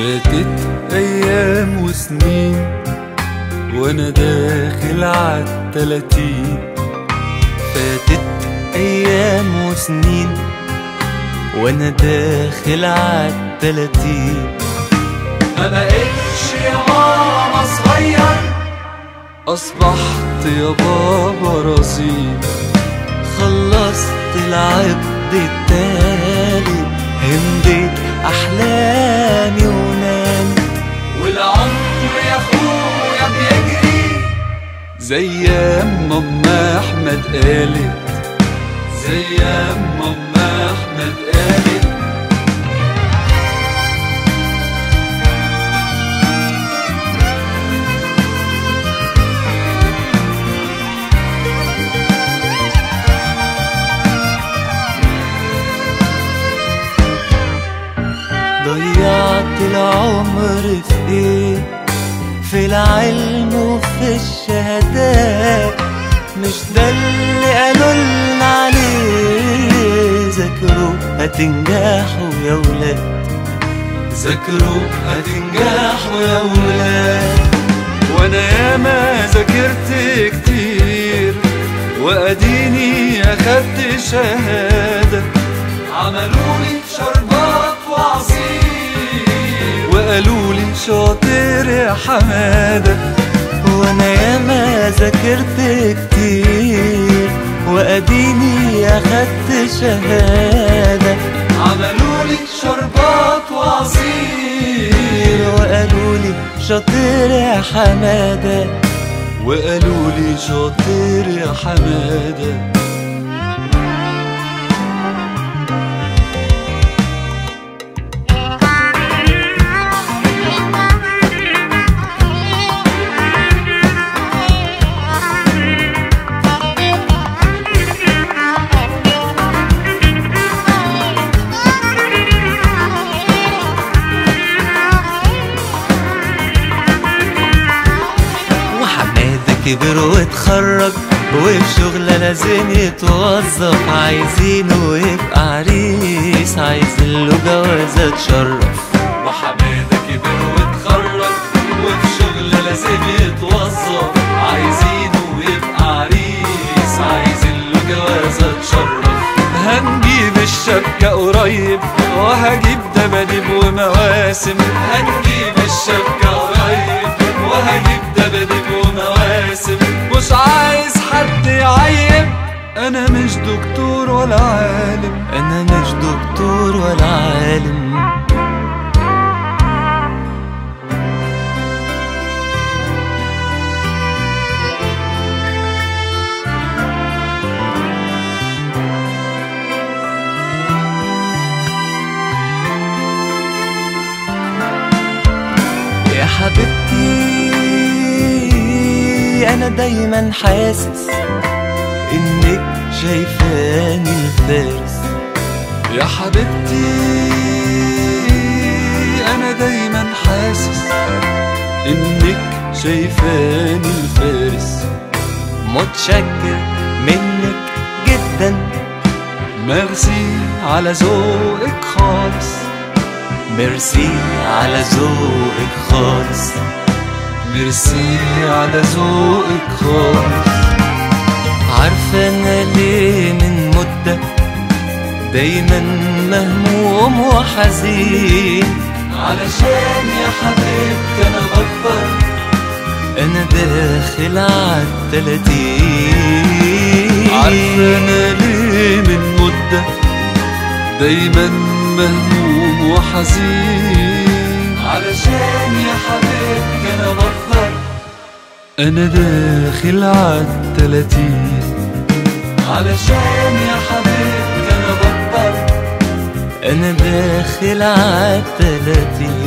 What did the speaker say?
فاتت أيام وسنين وأنا داخل عالتلاتين فاتت أيام وسنين وأنا داخل عالتلاتين ما بقتش يا ماما صغير أصبحت يا بابا رصيد خلصت العقد التالي هنديت أحلامي ونامي والعمر يا اخويا بيجري زي ما ام احمد قالت زي ما ام احمد قالت ضيعت العمر في ايه في العلم وفي الشهادات مش ده اللي قالوا لنا عليه ذاكروا هتنجحوا يا ولاد ذاكروا هتنجحوا يا ولاد وانا ياما ذاكرت كتير واديني اخدت شهاده عملوا لي شربات وعصير وقالوا لي شاطر يا حماده وانا ياما ذاكرت كتير واديني اخدت شهاده عملوا لي شربات وعصير وقالوا لي شاطر يا حماده وقالوا لي شاطر يا حماده وحماده كبر واتخرج وفي شغلة لازم يتوظف عايزينه يبقى عريس عايزين له جوازة تشرف وحماده كبر واتخرج وفي شغل لازم يتوظف عايزينه يبقى عريس عايزين له جوازه تشرف هنجيب الشبكة قريب وهجيب دباديب ومواسم هنجيب الشبكة قريب وهجيب دباديب ومواسم مش عايز حد يعيب انا مش دكتور ولا عالم انا مش دكتور ولا عالم يا حبيبتي انا دايما حاسس انك شايفاني الفارس يا حبيبتي انا دايما حاسس انك شايفاني الفارس متشكر منك جدا ميرسي على ذوقك خالص ميرسي على ذوقك خالص ميرسي على ذوقك خالص عارفة انا ليه من مدة دايما مهموم وحزين علشان يا حبيبتي انا بكبر انا داخل عالتلاتين عارفة انا ليه من مدة دايما مهموم وحزين علشان يا حبيبتي انا بكبر انا داخل عالتلاتين علشان يا حبيبتي انا بكبر انا داخل عالتلاتين